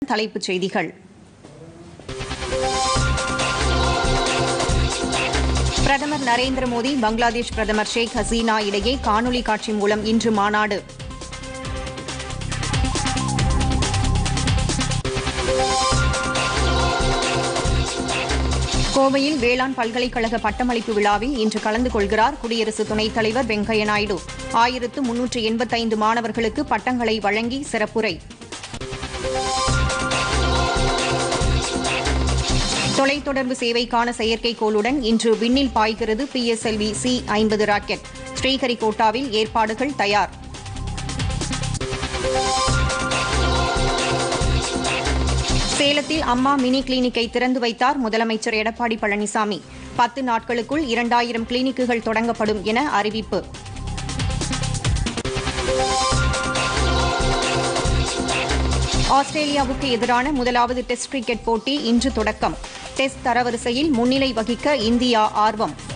தலைப்புச் செய்திகள் பிரதமர் நரேந்திர மோடி பங்களாதேஷ் பிரதமர் ஷேக் ஹசீனா இடையே காணொலி காட்சி மூலம் இன்று மாநாடு கோவையில் வேளாண் பல்கலைக்கழக பட்டமளிப்பு விழாவில் இன்று கலந்து கொள்கிறார் குடியரசு துணைத் தலைவர் வெங்கையா நாயுடு ஆயிரத்து முன்னூற்று எண்பத்தைந்து மாணவர்களுக்கு பட்டங்களை வழங்கி சிறப்புரை தொலைத்தொடர்பு சேவைக்கான செயற்கைக்கோளுடன் இன்று விண்ணில் பாய்கிறது பிஎஸ்எல்வி சி ஐம்பது ராக்கெட் ஸ்ரீஹரிகோட்டாவில் ஏற்பாடுகள் தயார் சேலத்தில் அம்மா மினி கிளினிக்கை திறந்து வைத்தார் முதலமைச்சர் எடப்பாடி பழனிசாமி பத்து நாட்களுக்குள் இரண்டாயிரம் கிளினிக்குகள் தொடங்கப்படும் என அறிவிப்பு ஆஸ்திரேலியாவுக்கு எதிரான முதலாவது டெஸ்ட் கிரிக்கெட் போட்டி இன்று தொடக்கம் டெஸ்ட் தரவரிசையில் முன்னிலை வகிக்க இந்தியா ஆர்வம்